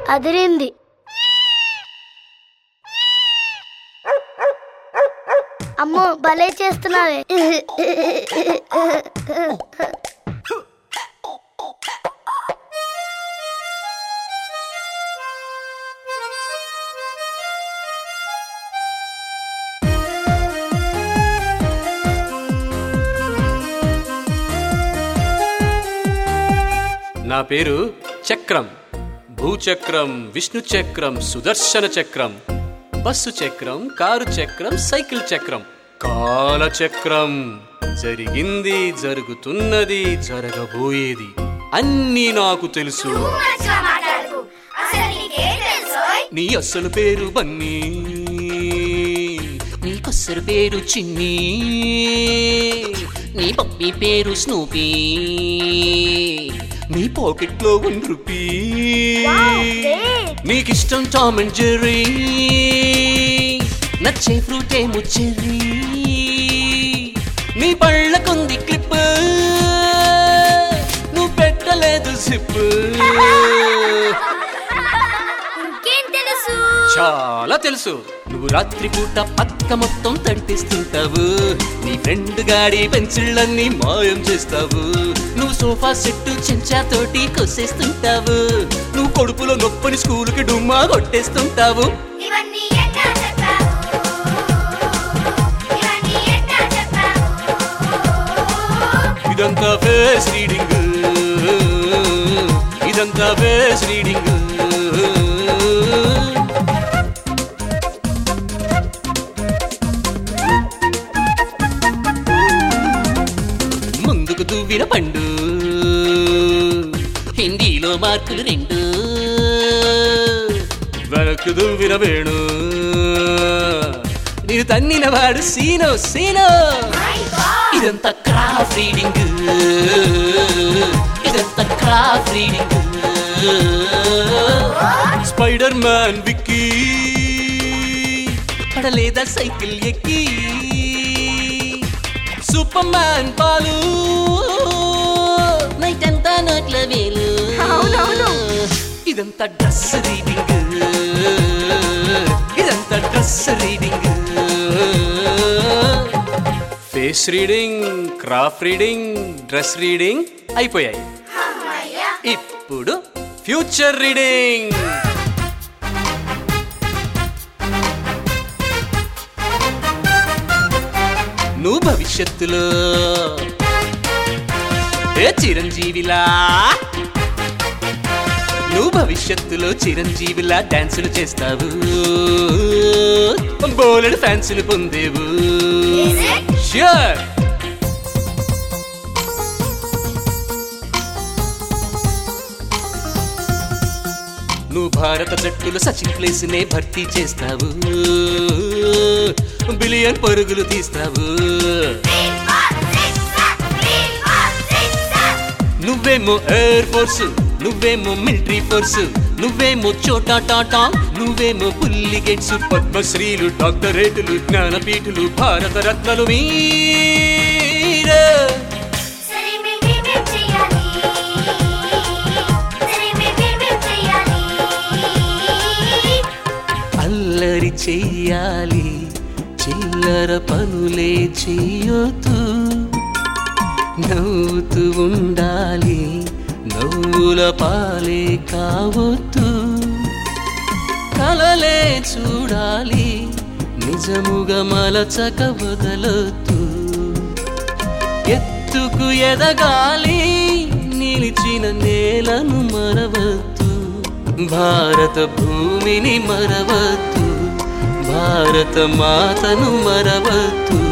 అదిరింది అమ్మో భలే చేస్తున్నావే నా పేరు చక్రం భూచక్రం విష్ణు చక్రం సుదర్శన చక్రం బస్సు చక్రం కారు చక్రం సైకిల్ చక్రం కాల చక్రం జరిగింది జరుగుతున్నది జరగబోయేది అన్నీ నాకు తెలుసు నీ అస్సలు పేరు బన్నీ నీ కొస్సరు పేరు చిన్ని నీ పప్పి పేరు స్నూపీ నీ పాకెట్లో వన్ రూపీ great. నీకిష్టం టామ్ అండ్ జెర్రీ నచ్చే ఫ్రూట్ ఏమో చెర్రీ నీ పళ్ళకుంది క్లిప్ నువ్వు పెట్టలేదు సిప్ ఇంకేం తెలుసు చాలా తెలుసు నువ్వు రాత్రిపూట పక్క మొత్తం తడిపిస్తుంటావు నీ ఫ్రెండ్ గాడి పెన్సిళ్ళన్నీ మాయం చేస్తావు నువ్వు సోఫా సెట్ చెంచాతోటి కొసేస్తుంటావు నువ్వు కొడుపులో నొప్పని స్కూల్కి డుమ్మా కొట్టేస్తుంటావు ఇవన్నీ ఎట్లా చెప్పావు ఇవన్నీ ఎట్లా చెప్పావు ఇదంతా ఫేస్ రీడింగ్ ఇదంతా ఫేస్ రీడింగ్ ముందుకు దువ్విన పండు హిందీలో మార్కులు రెండు వెనక్కు దువ్విన వేణు నేను తన్నిన వాడు సీనో సీనో ఇదంతా క్రాఫ్ట్ రీడింగ్ ఇదంతా craft reading spider man Vicky పడలేదా సైకిల్ ఎక్కి సూపర్ మ్యాన్ పాలు నైట్ అంతా నోట్ల వేలు అవునవును. ఇదంతా డ్రెస్ రీడింగ్ ఇదంతా dress reading face reading craft reading dress reading అయిపోయాయి ఇప్పుడు ఫ్యూచర్ రీడింగ్ నువ్వు భవిష్యత్తులో ఏ చిరంజీవిలా నువ్వు భవిష్యత్తులో చిరంజీవిలా డాన్సులు చేస్తావు బోలెడు ఫ్యాన్సులు పొందేవు ష్యూర్ నువ్వు భారత జట్టులో సచిన్ ప్లేస్ నే భర్తీ చేస్తావు బిలియన్ పరుగులు తీస్తావు నువ్వేమో ఎయిర్ ఫోర్స్ నువ్వేమో మిలిటరీ ఫోర్స్ నువ్వేమో చోటా టాటా నువ్వేమో బుల్లి గేట్స్ పద్మశ్రీలు డాక్టరేటులు జ్ఞానపీఠులు భారత రత్నలు మీరే సరే మే మే మే చేయాలి సరే మే మే మే చేయాలి అల్లరి చెయ్యాలి చిల్లర పనులే చెయ్యొద్దు నవ్వుతూ ఉండాలి నవ్వుల పాలే కావద్దు కలలే చూడాలి నిజముగా మలచక వదలొద్దు ఎత్తుకు ఎదగాలి నిలిచిన నేలను మరవద్దు భారత భూమిని మరవద్దు భారత మాతను మరవద్దు